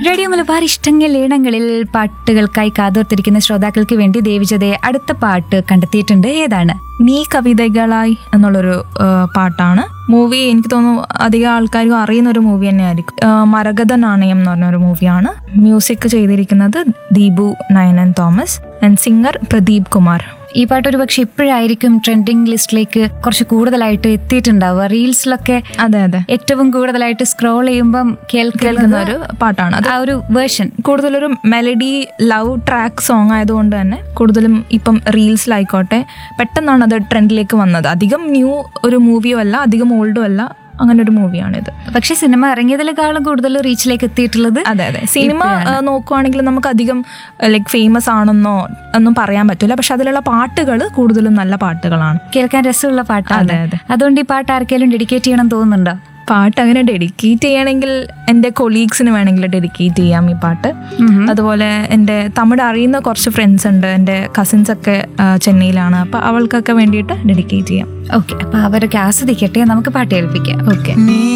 Radio Malabar ഇഷ്ടങ്ങൾ ഈണങ്ങളിൽ പാട്ടുകൾക്കായി കാതോർത്തിരിക്കുന്ന ശ്രോതാക്കൾക്ക് വേണ്ടി ദേവിജതയെ അടുത്ത പാട്ട് കണ്ടെത്തിയിട്ടുണ്ട് ഏതാണ് നീ കവിതകളായി എന്നുള്ളൊരു ആ, പാട്ടാണ് മൂവി എനിക്ക് തോന്നുന്നു അധികം ആൾക്കാർക്കും അറിയുന്ന ഒരു മൂവി തന്നെയായിരിക്കും ആ, മരകത നാണയം എന്ന് പറഞ്ഞ ഒരു മൂവിയാണ് മ്യൂസിക് ചെയ്തിരിക്കുന്നത് Deepu Nayanan Thomas and singer Pradeep Kumar ഈ പാട്ട് ഒരു പക്ഷെ ഇപ്പോഴായിരിക്കും ട്രെൻഡിങ് ലിസ്റ്റിലേക്ക് കുറച്ച് കൂടുതലായിട്ട് എത്തിയിട്ടുണ്ടാവുക റീൽസിലൊക്കെ അതെ അതെ ഏറ്റവും കൂടുതലായിട്ട് സ്ക്രോൾ ചെയ്യുമ്പം കേൾക്കുന്ന കേൾക്കുന്ന ഒരു പാട്ടാണ് അത് ആ ഒരു വേർഷൻ കൂടുതലൊരു മെലഡി ലവ് ട്രാക്ക് സോങ് ആയതുകൊണ്ട് തന്നെ കൂടുതലും ഇപ്പം റീൽസിലായിക്കോട്ടെ പെട്ടെന്നാണ് അത് ട്രെൻഡിലേക്ക് വന്നത് അധികം ന്യൂ ഒരു മൂവിയോ അല്ല അധികം ഓൾഡും അല്ല അങ്ങനെ ഒരു മൂവിയാണിത് പക്ഷെ സിനിമ ഇറങ്ങിയതിനേക്കാളും കൂടുതൽ റീച്ചിലേക്ക് എത്തിയിട്ടുള്ളത് അതെ അതെ സിനിമ ആ, നോക്കുവാണെങ്കിൽ നമുക്ക് അധികം ലൈക്ക് ഫേമസ് ആണെന്നോ ഒന്നും പറയാൻ പറ്റില്ല പക്ഷെ അതിലുള്ള പാട്ടുകൾ കൂടുതലും നല്ല പാട്ടുകളാണ് കേൾക്കാൻ രസമുള്ള പാട്ടാണ് അതെ, അതെ. അതുകൊണ്ട് ഈ പാട്ട് ആർക്കെങ്കിലും ഡെഡിക്കേറ്റ് ചെയ്യണം തോന്നുന്നുണ്ടോ പാട്ട് അങ്ങനെ ഡെഡിക്കേറ്റ് ചെയ്യണമെങ്കിൽ എൻ്റെ കൊളീഗ്സിന് വേണമെങ്കിൽ ഡെഡിക്കേറ്റ് ചെയ്യാം ഈ പാട്ട് അതുപോലെ എൻ്റെ തമിഴ് അറിയുന്ന കുറച്ച് ഫ്രണ്ട്സ് ഉണ്ട് എൻ്റെ കസിൻസ് ഒക്കെ ആ, ചെന്നൈയിലാണ് അപ്പോൾ അവൾക്കൊക്കെ വേണ്ടിയിട്ട് ഡെഡിക്കേറ്റ് ചെയ്യാം ഓക്കെ അപ്പൊ അവരൊക്കെ ആസ്വദിക്കട്ടെ നമുക്ക് പാട്ട് കേൾപ്പിക്കാം ഓക്കെ